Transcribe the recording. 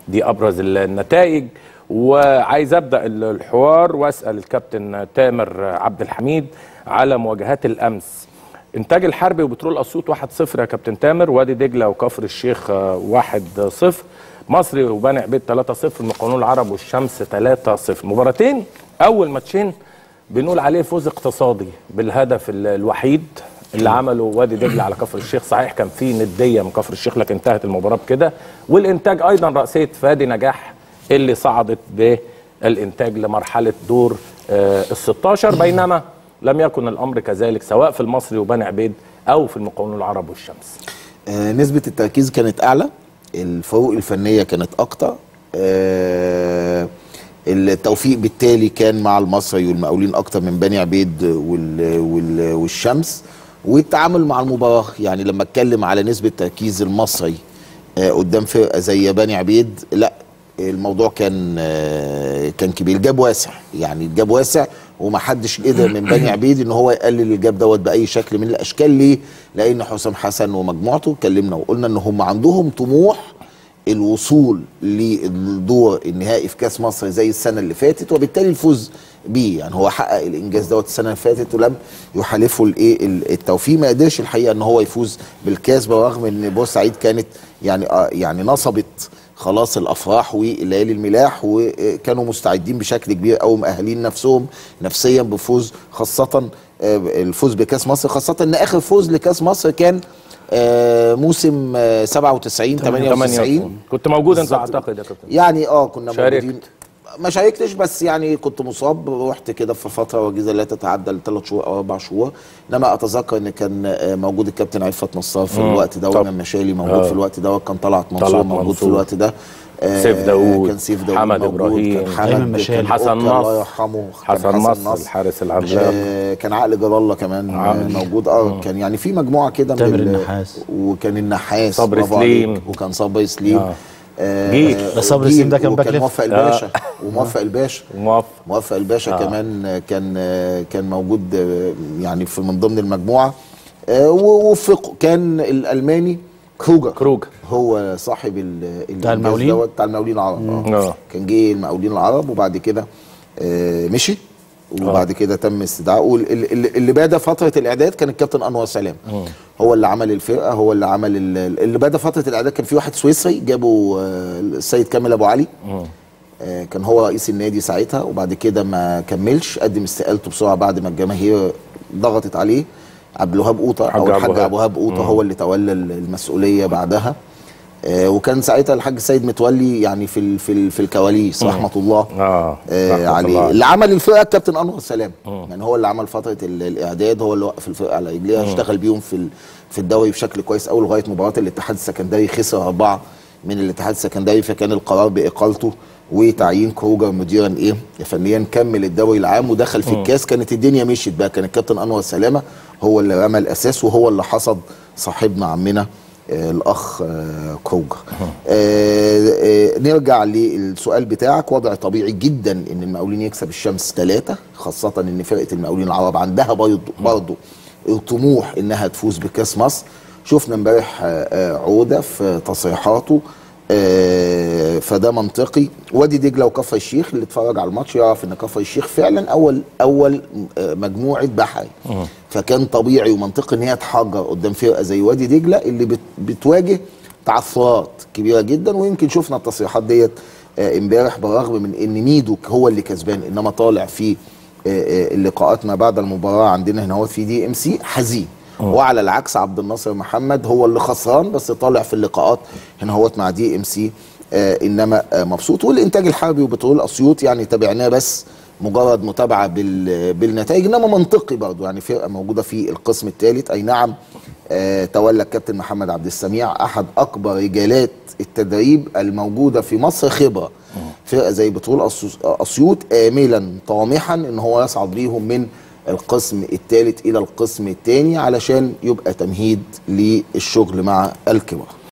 دي ابرز النتائج وعايز ابدا الحوار واسال الكابتن تامر عبد الحميد على مواجهات الامس انتاج الحربي وبترول اسيوط 1-0 يا كابتن تامر وادي دجله وكفر الشيخ 1-0 مصري وبني عبيد 3-0 المقاولون العرب والشمس 3-0 مباراتين اول ماتشين بنقول عليه فوز اقتصادي بالهدف الوحيد اللي عمله وادي دجله على كفر الشيخ صحيح كان في نديه من كفر الشيخ لكن انتهت المباراه بكده والانتاج ايضا راسيه فادي نجاح اللي صعدت بالانتاج لمرحله دور ال 16 بينما لم يكن الامر كذلك سواء في المصري وبني عبيد او في المقاولون العرب والشمس. آه نسبه التركيز كانت اعلى الفروق الفنيه كانت اكتر آه التوفيق بالتالي كان مع المصري والمقاولين اكتر من بني عبيد وال وال والشمس والتعامل مع المباراه يعني لما اتكلم على نسبه تركيز المصري آه قدام فرقه زي بني عبيد لا الموضوع كان آه كان كبير الجاب واسع يعني الجاب واسع ومحدش قدر من بني عبيد ان هو يقلل الجاب دوت باي شكل من الاشكال ليه؟ لان حسام حسن ومجموعته اتكلمنا وقلنا ان هم عندهم طموح الوصول للدور النهائي في كاس مصر زي السنه اللي فاتت وبالتالي الفوز بيه يعني هو حقق الانجاز دوت السنه اللي فاتت ولم يحالفه الايه التوفيق ما قدرش الحقيقه ان هو يفوز بالكاس برغم ان بورسعيد كانت يعني آه يعني نصبت خلاص الافراح والليالي الملاح وكانوا مستعدين بشكل كبير قوي مؤهلين نفسهم نفسيا بفوز خاصه الفوز بكاس مصر خاصه ان اخر فوز لكاس مصر كان موسم 97 98 كنت موجود انت اعتقد يا كابتن يعني اه كنا شاركت. موجودين ما شاركتش بس يعني كنت مصاب رحت كده في فتره وجيزه لا تتعدى لثلاث شهور او اربع شهور انما اتذكر ان كان موجود الكابتن عفت نصار في الوقت ده وانا مشالي موجود آه. في الوقت ده وكان طلعت منصور طلعت موجود منصور. في الوقت ده آه، سيف داوود، كان سيف داوود حمد موجود، إبراهيم، كان حمد أيمن مشالي، كان حسن أوكا، نصر، الله يرحمه كان حسن نصر الحارس العملاق آه، كان عقل جلال الله كمان آه، عقل. موجود اه كان يعني في مجموعه كده من تامر ال- النحاس. وكان النحاس صبري برافو عليك، سليم. وكان صبري سليم آه. آه، جيل. آه، بس صبري جيل، سليم ده كان باك وكان ليفت. موفق الباشا وموفق الباشا موافق موفق الباشا آه. آه. كمان آه، كان آه، كان موجود آه، يعني في من ضمن المجموعه آه، ووفق كان الالماني كروجر كروجر. هو صاحب ال- الإنجاز المقاولين؟ دوت بتاع المقاولين العرب آه. اه كان جه المقاولين العرب وبعد كده آه، مشي وبعد كده تم استدعائه وال- ال- ال- اللي بدا فتره الاعداد كان الكابتن انور سلام هو اللي عمل الفرقه هو اللي عمل ال- اللي بدا فتره الاعداد كان في واحد سويسري جابه آه، السيد كامل ابو علي آه، كان هو رئيس النادي ساعتها وبعد كده ما كملش قدم استقالته بسرعه بعد ما الجماهير ضغطت عليه عبد الوهاب قوطه حاج او أبو الحاج وهاب. ابو وهاب قوطه هو اللي تولى المسؤوليه بعدها آه، وكان ساعتها الحاج سيد متولي يعني في ال- في ال- في الكواليس رحمه الله اه آه رحمة عليه الله. اللي عمل الفرقه الكابتن انور سلام يعني هو اللي عمل فتره ال- الاعداد هو اللي وقف الفرقه على رجليها اشتغل بيهم في ال- في الدوري بشكل كويس قوي لغايه مباراه الاتحاد السكندري خسر اربعه من الاتحاد السكندري فكان القرار باقالته وتعيين كروجر مديرا ايه فنيا كمل الدوري العام ودخل في الكاس كانت الدنيا مشيت بقى كان الكابتن انور سلامه هو اللي رمى الاساس وهو اللي حصد صاحبنا عمنا آه، الاخ آه، كروجر آه، آه، نرجع للسؤال بتاعك وضع طبيعي جدا ان المقاولين يكسب الشمس ثلاثة خاصة ان فرقة المقاولين العرب عندها برضه برضه الطموح انها تفوز بكاس مصر شفنا امبارح آه، آه، عودة في تصريحاته آه، فده منطقي وادي دجله وكفر الشيخ اللي اتفرج على الماتش يعرف ان كفر الشيخ فعلا اول اول آه، مجموعه بحري فكان طبيعي ومنطقي ان هي تحجر قدام فرقه زي وادي دجله اللي بت بتواجه تعثرات كبيره جدا ويمكن شفنا التصريحات ديت آه، امبارح بالرغم من ان ميدو هو اللي كسبان انما طالع في آه، آه، اللقاءات ما بعد المباراه عندنا هنا هو في دي ام سي حزين وعلى العكس عبد الناصر محمد هو اللي خسران بس طالع في اللقاءات هنا هوت مع دي ام سي آه انما آه مبسوط والانتاج الحربي وبترول اسيوط يعني تابعناه بس مجرد متابعه بال بالنتائج انما منطقي برضو يعني فرقه موجوده في القسم الثالث اي نعم آه تولى الكابتن محمد عبد السميع احد اكبر رجالات التدريب الموجوده في مصر خبره فرقه زي بترول أسيو- اسيوط املا طامحا ان هو يصعد بيهم من القسم الثالث الى القسم الثاني علشان يبقى تمهيد للشغل مع الكبار